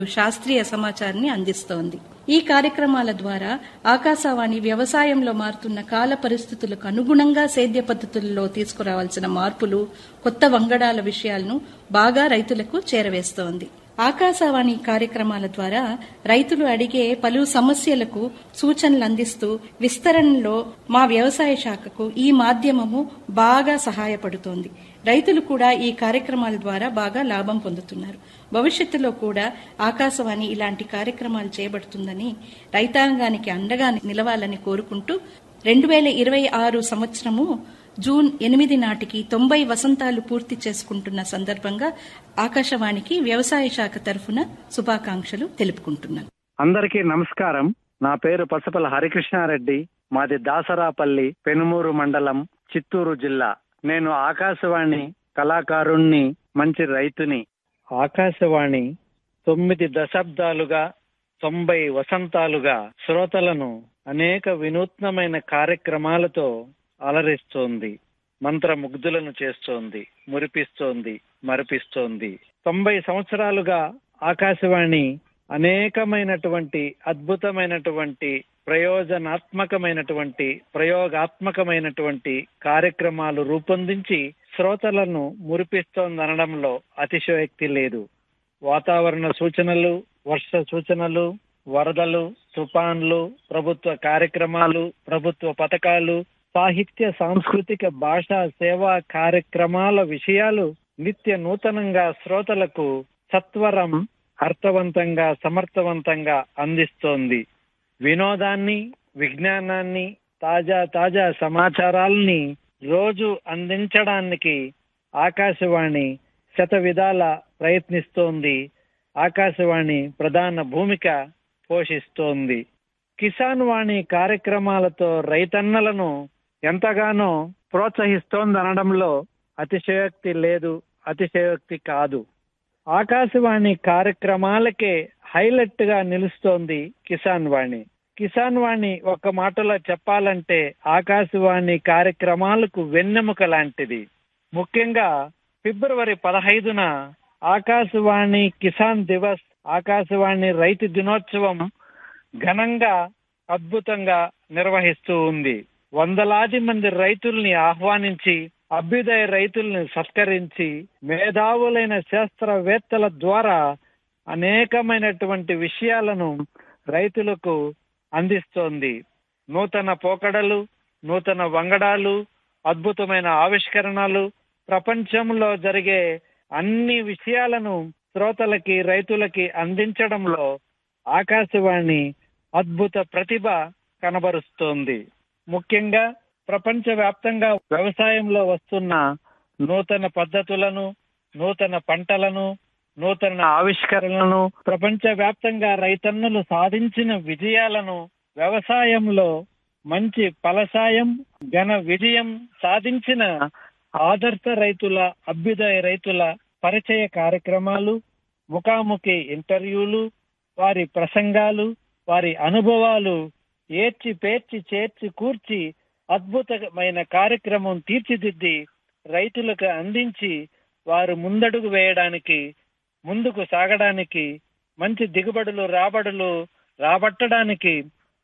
శాస్త్రీయ సమాచారాన్ని అందిస్తోంది ఈ కార్యక్రమాల ద్వారా ఆకాశవాణి వ్యవసాయంలో మారుతున్న కాల పరిస్థితులకు అనుగుణంగా సేద్య పద్ధతుల్లో తీసుకురావాల్సిన మార్పులు కొత్త వంగడాల విషయాలను బాగా రైతులకు చేరవేస్తోంది ఆకాశవాణి కార్యక్రమాల ద్వారా రైతులు అడిగే పలు సమస్యలకు సూచనలు అందిస్తూ విస్తరణలో మా వ్యవసాయ శాఖకు ఈ మాధ్యమము బాగా సహాయపడుతోంది రైతులు కూడా ఈ కార్యక్రమాల ద్వారా బాగా లాభం పొందుతున్నారు భవిష్యత్తులో కూడా ఆకాశవాణి ఇలాంటి కార్యక్రమాలు చేపడుతుందని రైతాంగానికి అండగా నిలవాలని కోరుకుంటూ రెండు వేల ఇరవై ఆరు సంవత్సరము జూన్ ఎనిమిది నాటికి తొంభై వసంతాలు పూర్తి చేసుకుంటున్న సందర్భంగా ఆకాశవాణికి వ్యవసాయ శాఖ తరఫున శుభాకాంక్షలు తెలుపుకుంటున్నాను అందరికీ నమస్కారం నా పేరు పసపల హరికృష్ణారెడ్డి మాది దాసరాపల్లి పెనుమూరు మండలం చిత్తూరు జిల్లా నేను ఆకాశవాణి కళాకారుణ్ణి మంచి రైతుని ఆకాశవాణి తొమ్మిది దశాబ్దాలుగా తొంభై వసంతాలుగా శ్రోతలను అనేక వినూత్నమైన కార్యక్రమాలతో అలరిస్తోంది మంత్రముగ్ధులను చేస్తోంది మురిపిస్తోంది మరిపిస్తోంది తొంభై సంవత్సరాలుగా ఆకాశవాణి అనేకమైనటువంటి అద్భుతమైనటువంటి ప్రయోజనాత్మకమైనటువంటి ప్రయోగాత్మకమైనటువంటి కార్యక్రమాలు రూపొందించి శ్రోతలను మురిపిస్తోందనడంలో అతిశయోక్తి లేదు వాతావరణ సూచనలు వర్ష సూచనలు వరదలు తుఫాన్లు ప్రభుత్వ కార్యక్రమాలు ప్రభుత్వ పథకాలు సాహిత్య సాంస్కృతిక భాషా సేవా కార్యక్రమాల విషయాలు నిత్య నూతనంగా శ్రోతలకు సత్వరం అర్థవంతంగా సమర్థవంతంగా అందిస్తోంది వినోదాన్ని విజ్ఞానాన్ని తాజా తాజా సమాచారాల్ని రోజు అందించడానికి ఆకాశవాణి శత విధాల ప్రయత్నిస్తోంది ఆకాశవాణి ప్రధాన భూమిక పోషిస్తోంది కిసాన్ వాణి కార్యక్రమాలతో రైతన్నలను ఎంతగానో ప్రోత్సహిస్తోందనడంలో అతిశయోక్తి లేదు అతిశయోక్తి కాదు ఆకాశవాణి కార్యక్రమాలకే హైలైట్ గా నిలుస్తోంది కిసాన్ వాణి కిసాన్ వాణి ఒక మాటలో చెప్పాలంటే ఆకాశవాణి కార్యక్రమాలకు వెన్నెముక లాంటిది ముఖ్యంగా ఫిబ్రవరి పదహైదున ఆకాశవాణి కిసాన్ దివస్ ఆకాశవాణి రైతు దినోత్సవం ఘనంగా అద్భుతంగా నిర్వహిస్తూ ఉంది వందలాది మంది రైతుల్ని ఆహ్వానించి అభ్యుదయ రైతుల్ని సత్కరించి మేధావులైన శాస్త్రవేత్తల ద్వారా అనేకమైనటువంటి విషయాలను రైతులకు అందిస్తోంది నూతన పోకడలు నూతన వంగడాలు అద్భుతమైన ఆవిష్కరణలు ప్రపంచంలో జరిగే అన్ని విషయాలను శ్రోతలకి రైతులకి అందించడంలో ఆకాశవాణి అద్భుత ప్రతిభ కనబరుస్తోంది ముఖ్యంగా ప్రపంచవ్యాప్తంగా వ్యవసాయంలో వస్తున్న నూతన పద్ధతులను నూతన పంటలను నూతన ఆవిష్కరణలను ప్రపంచవ్యాప్తంగా రైతన్నులు సాధించిన విజయాలను వ్యవసాయంలో మంచి ఫలసాయం ఘన విజయం సాధించిన ఆదర్శ రైతుల అభ్యుదయ రైతుల పరిచయ కార్యక్రమాలు ముఖాముఖి ఇంటర్వ్యూలు వారి ప్రసంగాలు వారి అనుభవాలు ఏర్చి పేర్చి చేర్చి కూర్చి అద్భుతమైన కార్యక్రమం తీర్చిదిద్ది రైతులకు అందించి వారు ముందడుగు వేయడానికి ముందుకు సాగడానికి మంచి దిగుబడులు రాబడులు రాబట్టడానికి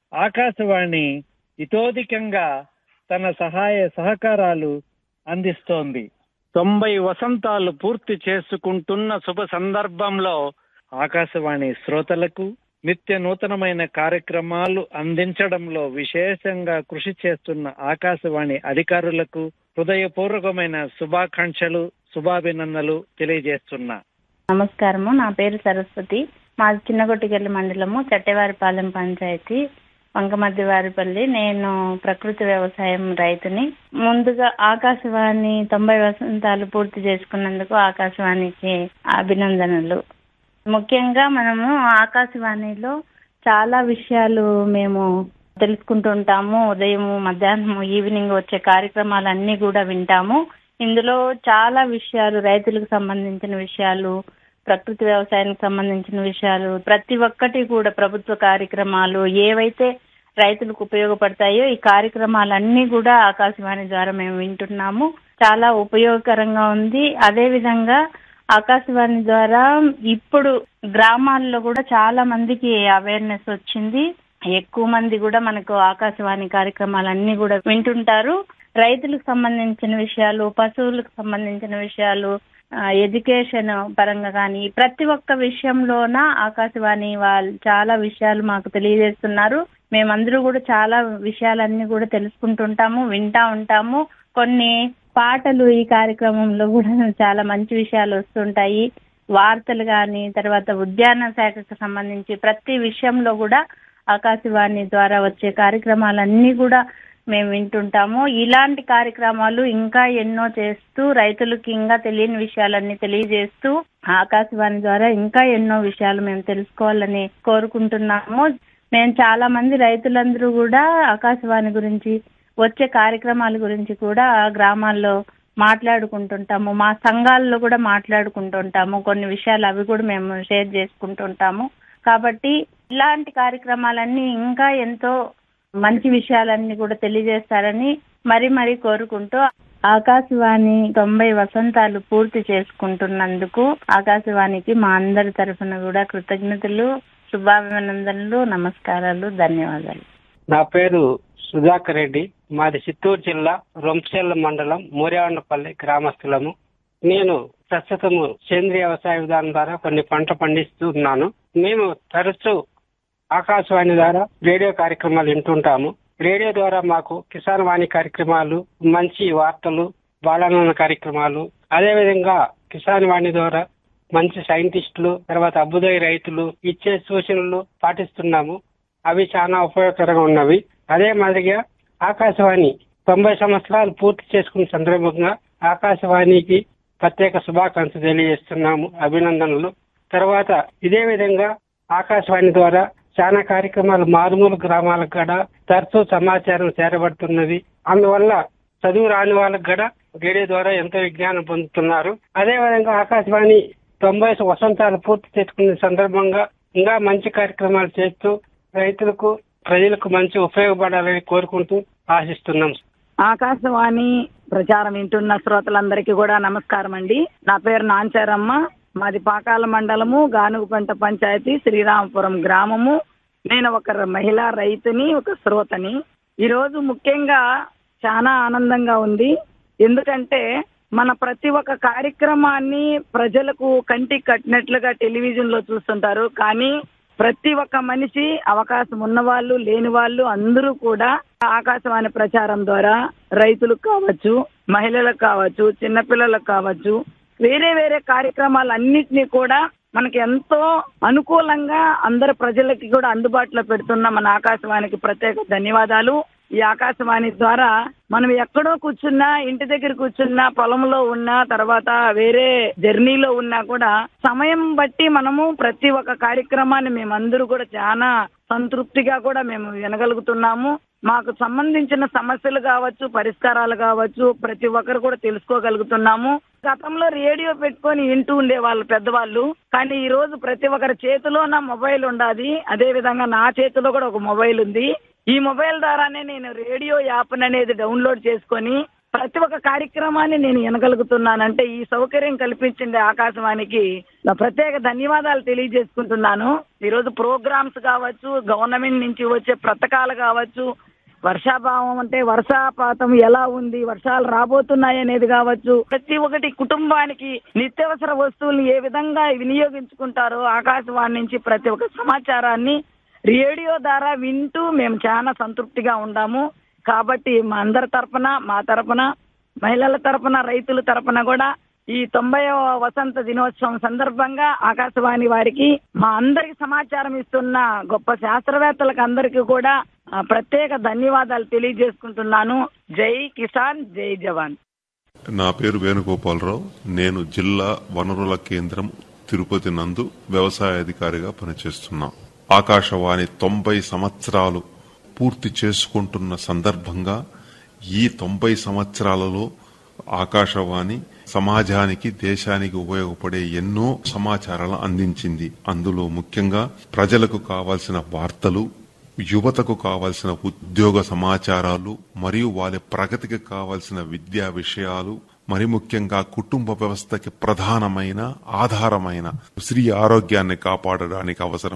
ఆకాశవాణి ఇతోధికంగా తన సహాయ సహకారాలు అందిస్తోంది తొంభై వసంతాలు పూర్తి చేసుకుంటున్న శుభ సందర్భంలో ఆకాశవాణి శ్రోతలకు నిత్య నూతనమైన కార్యక్రమాలు అందించడంలో విశేషంగా కృషి చేస్తున్న ఆకాశవాణి అధికారులకు హృదయపూర్వకమైన శుభాకాంక్షలు శుభాభినందనలు తెలియజేస్తున్నా నమస్కారము నా పేరు సరస్వతి మాది చిన్నగొట్టిగల్లి మండలము చట్టేవారిపాలెం పంచాయతీ వంకమద్దివారిపల్లి నేను ప్రకృతి వ్యవసాయం రైతుని ముందుగా ఆకాశవాణి తొంభై వసంతాలు పూర్తి చేసుకున్నందుకు ఆకాశవాణికి అభినందనలు ముఖ్యంగా మనము ఆకాశవాణిలో చాలా విషయాలు మేము తెలుసుకుంటూ ఉంటాము ఉదయం మధ్యాహ్నం ఈవినింగ్ వచ్చే కార్యక్రమాలన్నీ కూడా వింటాము ఇందులో చాలా విషయాలు రైతులకు సంబంధించిన విషయాలు ప్రకృతి వ్యవసాయానికి సంబంధించిన విషయాలు ప్రతి ఒక్కటి కూడా ప్రభుత్వ కార్యక్రమాలు ఏవైతే రైతులకు ఉపయోగపడతాయో ఈ కార్యక్రమాలన్నీ కూడా ఆకాశవాణి ద్వారా మేము వింటున్నాము చాలా ఉపయోగకరంగా ఉంది అదే విధంగా ఆకాశవాణి ద్వారా ఇప్పుడు గ్రామాల్లో కూడా చాలా మందికి అవేర్నెస్ వచ్చింది ఎక్కువ మంది కూడా మనకు ఆకాశవాణి కార్యక్రమాలన్నీ కూడా వింటుంటారు రైతులకు సంబంధించిన విషయాలు పశువులకు సంబంధించిన విషయాలు ఆ, ఎడ్యుకేషన్ పరంగా కానీ ప్రతి ఒక్క విషయంలోన ఆకాశవాణి వాళ్ళు చాలా విషయాలు మాకు తెలియజేస్తున్నారు మేమందరూ కూడా చాలా విషయాలన్నీ కూడా తెలుసుకుంటుంటాము వింటా ఉంటాము కొన్ని పాటలు ఈ కార్యక్రమంలో కూడా చాలా మంచి విషయాలు వస్తుంటాయి వార్తలు కానీ తర్వాత ఉద్యాన శాఖకు సంబంధించి ప్రతి విషయంలో కూడా ఆకాశవాణి ద్వారా వచ్చే కార్యక్రమాలన్నీ కూడా మేము వింటుంటాము ఇలాంటి కార్యక్రమాలు ఇంకా ఎన్నో చేస్తూ రైతులకి ఇంకా తెలియని విషయాలన్నీ తెలియజేస్తూ ఆకాశవాణి ద్వారా ఇంకా ఎన్నో విషయాలు మేము తెలుసుకోవాలని కోరుకుంటున్నాము మేము చాలా మంది రైతులందరూ కూడా ఆకాశవాణి గురించి వచ్చే కార్యక్రమాల గురించి కూడా గ్రామాల్లో మాట్లాడుకుంటుంటాము మా సంఘాల్లో కూడా మాట్లాడుకుంటుంటాము కొన్ని విషయాలు అవి కూడా మేము షేర్ చేసుకుంటుంటాము కాబట్టి ఇలాంటి కార్యక్రమాలన్నీ ఇంకా ఎంతో మంచి విషయాలన్నీ కూడా తెలియజేస్తారని మరి మరి కోరుకుంటూ ఆకాశవాణి తొంభై వసంతాలు పూర్తి చేసుకుంటున్నందుకు ఆకాశవాణికి మా అందరి తరఫున కూడా కృతజ్ఞతలు శుభాభినందనలు నమస్కారాలు ధన్యవాదాలు నా పేరు సుధాకర్ రెడ్డి మాది చిత్తూరు జిల్లా రొంచెల్ల మండలం మూర్యావండపల్లి గ్రామస్తులము నేను ప్రస్తుతము సేంద్రియ వ్యవసాయ విధానం ద్వారా కొన్ని పంట పండిస్తున్నాను మేము తరచూ ఆకాశవాణి ద్వారా రేడియో కార్యక్రమాలు వింటుంటాము రేడియో ద్వారా మాకు కిసాన్ వాణి కార్యక్రమాలు మంచి వార్తలు బాలనన కార్యక్రమాలు అదేవిధంగా కిసాన్ వాణి ద్వారా మంచి సైంటిస్టులు తర్వాత అభ్యుదయ రైతులు ఇచ్చే సూచనలు పాటిస్తున్నాము అవి చాలా ఉపయోగకరంగా ఉన్నవి అదే మాదిరిగా ఆకాశవాణి తొంభై సంవత్సరాలు పూర్తి చేసుకున్న సందర్భంగా ఆకాశవాణికి ప్రత్యేక శుభాకాంక్షలు తెలియజేస్తున్నాము అభినందనలు తర్వాత ఇదే విధంగా ఆకాశవాణి ద్వారా చాలా కార్యక్రమాలు మారుమూల గ్రామాలకు కూడా తరచూ సమాచారం చేరబడుతున్నది అందువల్ల చదువు రాని వాళ్ళకు కూడా రేడియో ద్వారా ఎంతో విజ్ఞానం పొందుతున్నారు అదే విధంగా ఆకాశవాణి తొంభై వసంతాలు పూర్తి చేసుకున్న సందర్భంగా ఇంకా మంచి కార్యక్రమాలు చేస్తూ రైతులకు ప్రజలకు మంచి ఉపయోగపడాలని కోరుకుంటూ ఆశిస్తున్నాం ఆకాశవాణి ప్రచారం వింటున్న శ్రోతలందరికీ కూడా నమస్కారం అండి నా పేరు నాంచారమ్మ మాది పాకాల మండలము గానుగుపంట పంచాయతీ శ్రీరామపురం గ్రామము నేను ఒక ర- మహిళా రైతుని ఒక శ్రోతని ఈరోజు ముఖ్యంగా చాలా ఆనందంగా ఉంది ఎందుకంటే మన ప్రతి ఒక్క కార్యక్రమాన్ని ప్రజలకు కంటికి కట్టినట్లుగా టెలివిజన్ లో చూస్తుంటారు కానీ ప్రతి ఒక్క మనిషి అవకాశం ఉన్న వాళ్ళు లేని వాళ్ళు అందరూ కూడా ఆకాశవాణి ప్రచారం ద్వారా రైతులకు కావచ్చు మహిళలకు కావచ్చు చిన్నపిల్లలకు కావచ్చు వేరే వేరే కార్యక్రమాలన్నిటినీ కూడా మనకి ఎంతో అనుకూలంగా అందరు ప్రజలకి కూడా అందుబాటులో పెడుతున్న మన ఆకాశవాణికి ప్రత్యేక ధన్యవాదాలు ఈ ఆకాశవాణి ద్వారా మనం ఎక్కడో కూర్చున్నా ఇంటి దగ్గర కూర్చున్నా పొలంలో ఉన్నా తర్వాత వేరే జర్నీలో ఉన్నా కూడా సమయం బట్టి మనము ప్రతి ఒక్క కార్యక్రమాన్ని మేమందరూ కూడా చాలా సంతృప్తిగా కూడా మేము వినగలుగుతున్నాము మాకు సంబంధించిన సమస్యలు కావచ్చు పరిష్కారాలు కావచ్చు ప్రతి ఒక్కరు కూడా తెలుసుకోగలుగుతున్నాము గతంలో రేడియో పెట్టుకొని వింటూ ఉండే వాళ్ళు పెద్దవాళ్ళు కానీ ఈ రోజు ప్రతి ఒక్కరి చేతిలో నా మొబైల్ ఉండాది అదే విధంగా నా చేతిలో కూడా ఒక మొబైల్ ఉంది ఈ మొబైల్ ద్వారానే నేను రేడియో యాప్ అనేది డౌన్లోడ్ చేసుకొని ప్రతి ఒక్క కార్యక్రమాన్ని నేను వినగలుగుతున్నానంటే ఈ సౌకర్యం కల్పించింది ఆకాశవాణికి నా ప్రత్యేక ధన్యవాదాలు తెలియజేసుకుంటున్నాను ఈరోజు ప్రోగ్రామ్స్ కావచ్చు గవర్నమెంట్ నుంచి వచ్చే పథకాలు కావచ్చు వర్షాభావం అంటే వర్షాపాతం ఎలా ఉంది వర్షాలు రాబోతున్నాయి అనేది కావచ్చు ప్రతి ఒక్కటి కుటుంబానికి నిత్యావసర వస్తువులు ఏ విధంగా వినియోగించుకుంటారో ఆకాశవాణి నుంచి ప్రతి ఒక్క సమాచారాన్ని రేడియో ద్వారా వింటూ మేము చాలా సంతృప్తిగా ఉన్నాము కాబట్టి మా అందరి తరపున మా తరపున మహిళల తరపున రైతుల తరపున కూడా ఈ తొంభై వసంత దినోత్సవం సందర్భంగా ఆకాశవాణి వారికి మా అందరికి సమాచారం ఇస్తున్న గొప్ప శాస్త్రవేత్తలకు అందరికీ కూడా ఆ, ప్రత్యేక ధన్యవాదాలు తెలియజేసుకుంటున్నాను జై కిసాన్ జై జవాన్ నా పేరు వేణుగోపాలరావు నేను జిల్లా వనరుల కేంద్రం తిరుపతి నందు వ్యవసాయ అధికారిగా పనిచేస్తున్నా ఆకాశవాణి తొంభై సంవత్సరాలు పూర్తి చేసుకుంటున్న సందర్భంగా ఈ తొంభై సంవత్సరాలలో ఆకాశవాణి సమాజానికి దేశానికి ఉపయోగపడే ఎన్నో సమాచారాలను అందించింది అందులో ముఖ్యంగా ప్రజలకు కావాల్సిన వార్తలు యువతకు కావాల్సిన ఉద్యోగ సమాచారాలు మరియు వాళ్ళ ప్రగతికి కావాల్సిన విద్యా విషయాలు మరి ముఖ్యంగా కుటుంబ వ్యవస్థకి ప్రధానమైన ఆధారమైన స్త్రీ ఆరోగ్యాన్ని కాపాడడానికి అవసరం